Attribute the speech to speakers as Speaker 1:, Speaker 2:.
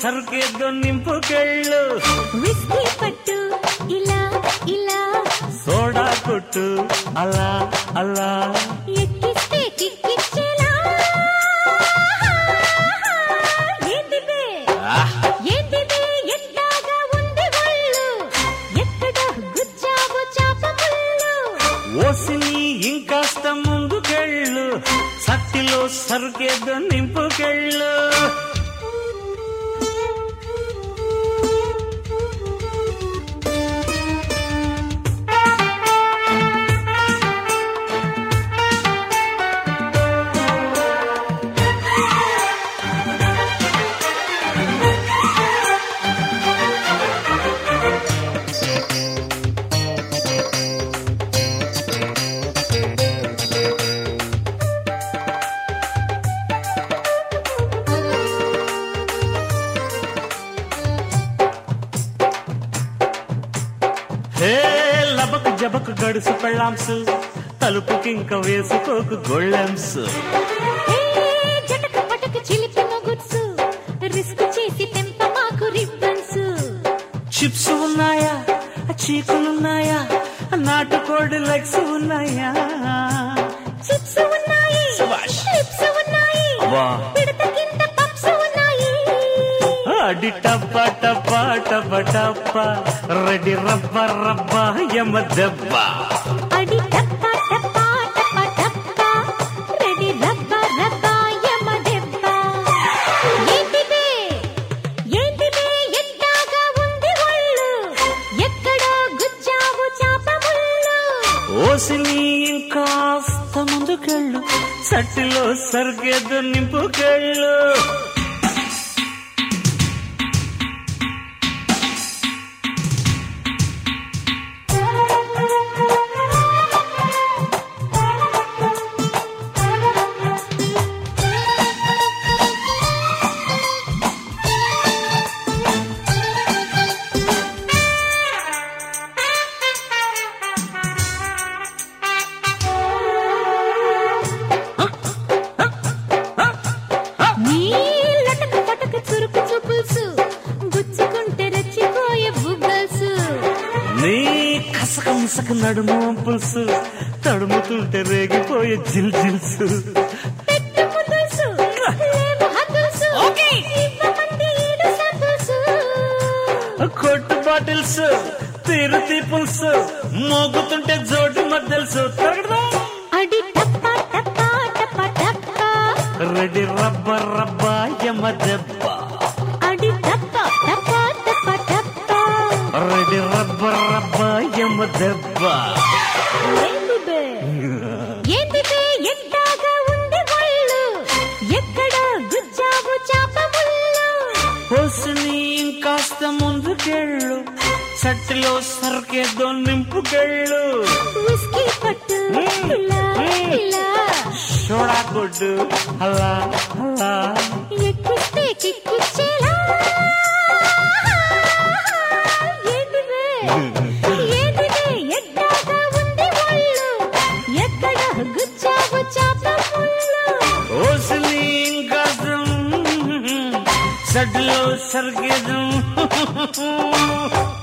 Speaker 1: సరుకేదో నింపుకెళ్ళు
Speaker 2: whisky పట్టు ఇలా ఇలా
Speaker 1: సోడా కొట్టు అలా అలా
Speaker 2: ఎక్కిస్తే కిక్కిచ్చేలా ఏంటిదే
Speaker 1: ఆహ్!
Speaker 2: ఏంటిదే ఎట్టాగా ఉంది ఒళ్ళు ఎక్కడ గుచ్చావు చాప ముళ్ళు
Speaker 1: ఓసిని ఇంకాస్త ముందుకెళ్ళు సట్టిలో సరుకేదో నింపుకెళ్ళు హే లబకు జబకు గడుసు పెళ్ళాంసు తలుపుకింక వేసుకోకు గొళ్ళెంసు
Speaker 2: ఏ జటక పటక చిలిపి మొగుడ్సు రిస్క్ చేసి తెంప మాకు రిబ్బన్స్
Speaker 1: చిప్స్ ఉన్నాయా చీకులున్నాయా నాటుకోడి లెగ్స్ ఉన్నాయా
Speaker 2: చిప్స్ ఉన్నాయి
Speaker 1: శభాష్.
Speaker 2: క్లిప్స్ ఉన్నాయి
Speaker 1: అబ్బా.
Speaker 2: పిడత కింద పప్స్ ఉన్నాయి
Speaker 1: అడి టప్ప టప్ప టప్ప టప్ప రెడ్డి రబ్బ రబ్బ యమ దెబ్బ
Speaker 2: అడి టప్ప టప్ప టప్ప టప్ప రెడీ రబ్బ రబ్బ యమ దెబ్బ ఏంటిదే ఏంటిదే ఎట్టాగా ఉంది ఒళ్ళు ఎక్కడో గుచ్చావు చాప ముళ్ళు
Speaker 1: ఓసిని ఇంకాస్త ముందుకెళ్ళు సట్టిలో సరిగేదో నింపుకెళ్ళు
Speaker 2: నీ లటక పటక చురుకు చూపుల్సు గుచ్చుకుంటే రెచ్చిపోయే బుగ్గల్సు
Speaker 1: నీ కసక ముసక నడుము పులుసు తడుముతుంటే రేగిపోయే జిల్ జిల్సు
Speaker 2: పెట్టు ముద్దుల్సు లేవు హద్దుల్సు ఇవ్వమంది ఈడు సంపుల్సు
Speaker 1: కొట్టు బాటిల్స్ తీరు తీపుల్స్ మోగుతుంటే జోడు మద్దెల్సు
Speaker 2: అడి టప్ప టప్ప టప్ప టప్ప
Speaker 1: రెడ్డి రబ్బ రబ్బ యమ దెబ్బ
Speaker 2: అడి టప్ప టప్ప టప్ప టప్ప
Speaker 1: రెడ్డి రబ్బ రబ్బ యమ దెబ్బ
Speaker 2: ఏంటిదే ఏంటిదే ఎట్టాగా ఉంది ఒళ్ళు ఎక్కడ గుచ్చావు చాప ముళ్ళు
Speaker 1: హోసుని ఇంకాస్త ముందుకెళ్ళు చట్టిలో సరికేదో నింపుకెళ్ళు
Speaker 2: విస్కీ పట్టు ఇలా ఇలా
Speaker 1: సోడా కొట్టు అలా అలా
Speaker 2: ఎక్కిస్తే కిక్కిచ్చేలా ఏంటిదే ఏంటిదే ఎట్టాగా ఉంది ఒళ్ళు ఎక్కడ గుచ్చావు చాప ముళ్ళు
Speaker 1: ఓసిని ఇంకాస్త చట్టిలో సరికేదో